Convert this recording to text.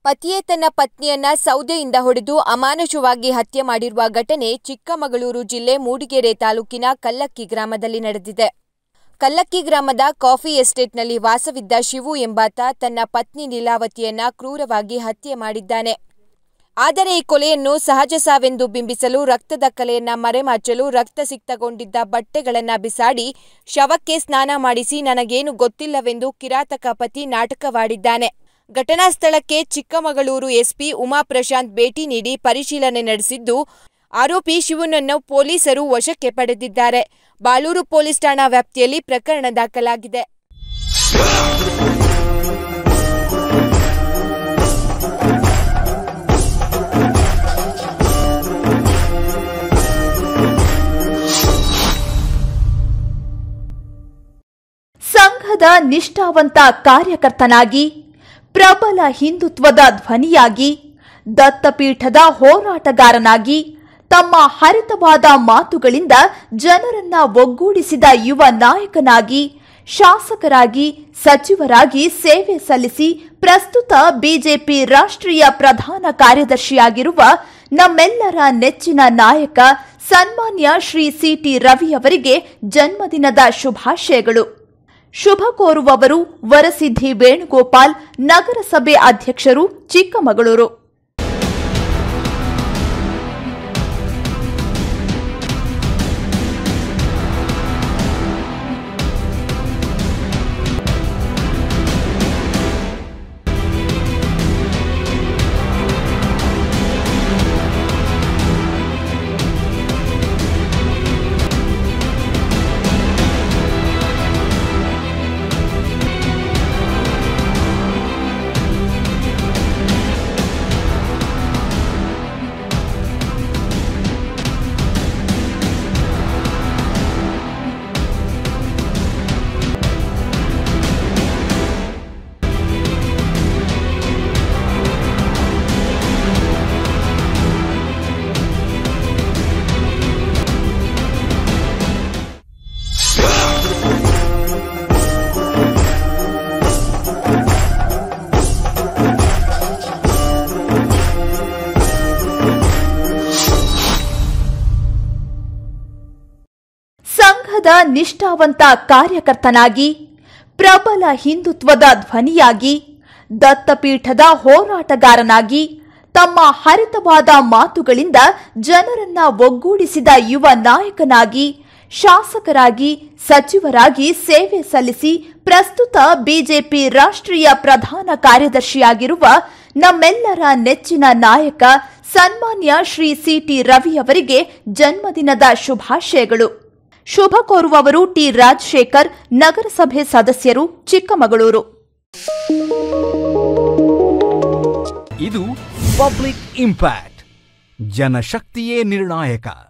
ಪತಿಯೇ ತನ್ನ ಪತ್ನಿಯನ್ನ ಸೌದೆಯಿಂದ ಹೊಡೆದು ಅಮಾನುಷವಾಗಿ ಹತ್ಯೆ ಮಾಡಿರುವ ಘಟನೆ ಚಿಕ್ಕಮಗಳೂರು ಜಿಲ್ಲೆ ಮೂಡಿಗೆರೆ ತಾಲೂಕಿನ ಕಲ್ಲಕ್ಕಿ ಗ್ರಾಮದಲ್ಲಿ ನಡೆದಿದೆ ಕಲ್ಲಕ್ಕಿ ಗ್ರಾಮದ ಕಾಫಿ ಎಸ್ಟೇಟ್ನಲ್ಲಿ ವಾಸವಿದ್ದ ಶಿವು ಎಂಬಾತ ತನ್ನ ಪತ್ನಿ ಲೀಲಾವತಿಯನ್ನ ಕ್ರೂರವಾಗಿ ಹತ್ಯೆ ಮಾಡಿದ್ದಾನೆ ಆದರೆ ಈ ಕೊಲೆಯನ್ನು ಸಹಜ ಸಾವೆಂದು ಬಿಂಬಿಸಲು ರಕ್ತದ ಕಲೆಯನ್ನ ಮರೆಮಾಚಲು ರಕ್ತಸಿಕ್ತಗೊಂಡಿದ್ದ ಬಟ್ಟೆಗಳನ್ನ ಬಿಸಾಡಿ ಶವಕ್ಕೆ ಸ್ನಾನ ಮಾಡಿಸಿ ನನಗೇನು ಗೊತ್ತಿಲ್ಲವೆಂದು ಕಿರಾತಕ ಪತಿ ನಾಟಕವಾಡಿದ್ದಾನೆ ಘಟನಾ ಸ್ಥಳಕ್ಕೆ ಚಿಕ್ಕಮಗಳೂರು ಎಸ್ಪಿ ಉಮಾ ಪ್ರಶಾಂತ್ ಭೇಟಿ ನೀಡಿ ಪರಿಶೀಲನೆ ನಡೆಸಿದ್ದು ಆರೋಪಿ ಶಿವನನ್ನು ಪೊಲೀಸರು ವಶಕ್ಕೆ ಪಡೆದಿದ್ದಾರೆ ಬಾಳೂರು ಪೊಲೀಸ್ ಠಾಣಾ ವ್ಯಾಪ್ತಿಯಲ್ಲಿ ಪ್ರಕರಣ ದಾಖಲಾಗಿದೆ ಸಂಘದ ನಿಷ್ಠಾವಂತ ಕಾರ್ಯಕರ್ತನಾಗಿ ಪ್ರಬಲ ಹಿಂದುತ್ವದ ಧ್ವನಿಯಾಗಿ ದತ್ತಪೀಠದ ಹೋರಾಟಗಾರನಾಗಿ ತಮ್ಮ ಹರಿತವಾದ ಮಾತುಗಳಿಂದ ಜನರನ್ನ ಒಗ್ಗೂಡಿಸಿದ ಯುವ ನಾಯಕನಾಗಿ ಶಾಸಕರಾಗಿ ಸಚಿವರಾಗಿ ಸೇವೆ ಸಲ್ಲಿಸಿ ಪ್ರಸ್ತುತ ಬಿಜೆಪಿ ರಾಷ್ಟ್ರೀಯ ಪ್ರಧಾನ ಕಾರ್ಯದರ್ಶಿಯಾಗಿರುವ ನಮ್ಮೆಲ್ಲರ ನೆಚ್ಚಿನ ನಾಯಕ ಸನ್ಮಾನ್ಯ ಶ್ರೀ ಸಿಟಿ ರವಿಯವರಿಗೆ ಜನ್ಮದಿನದ ಶುಭಾಶಯಗಳು ಶುಭ ಕೋರುವವರು ವರಸಿದ್ಧಿ ವೇಣುಗೋಪಾಲ್ ನಗರಸಭೆ ಅಧ್ಯಕ್ಷರು ಚಿಕ್ಕಮಗಳೂರು ಸಂಘದ ನಿಷ್ಠಾವಂತ ಕಾರ್ಯಕರ್ತನಾಗಿ ಪ್ರಬಲ ಹಿಂದುತ್ವದ ಧ್ವನಿಯಾಗಿ ದತ್ತಪೀಠದ ಹೋರಾಟಗಾರನಾಗಿ ತಮ್ಮ ಹರಿತವಾದ ಮಾತುಗಳಿಂದ ಜನರನ್ನ ಒಗ್ಗೂಡಿಸಿದ ಯುವ ನಾಯಕನಾಗಿ ಶಾಸಕರಾಗಿ ಸಚಿವರಾಗಿ ಸೇವೆ ಸಲ್ಲಿಸಿ ಪ್ರಸ್ತುತ ಬಿಜೆಪಿ ರಾಷ್ಟ್ರೀಯ ಪ್ರಧಾನ ಕಾರ್ಯದರ್ಶಿಯಾಗಿರುವ ನಮ್ಮೆಲ್ಲರ ನೆಚ್ಚಿನ ನಾಯಕ ಸನ್ಮಾನ್ಯ ಶ್ರೀ ಸಿಟಿ ರವಿಯವರಿಗೆ ಜನ್ಮದಿನದ ಶುಭಾಶಯಗಳು ಶುಭ ಕೋರುವವರು ಟಿ ರಾಜಶೇಖರ್ ನಗರಸಭೆ ಸದಸ್ಯರು ಚಿಕ್ಕಮಗಳೂರು ಇದು ಪಬ್ಲಿಕ್ ಇಂಪ್ಯಾಕ್ಟ್ ಜನಶಕ್ತಿಯೇ ನಿರ್ಣಾಯಕ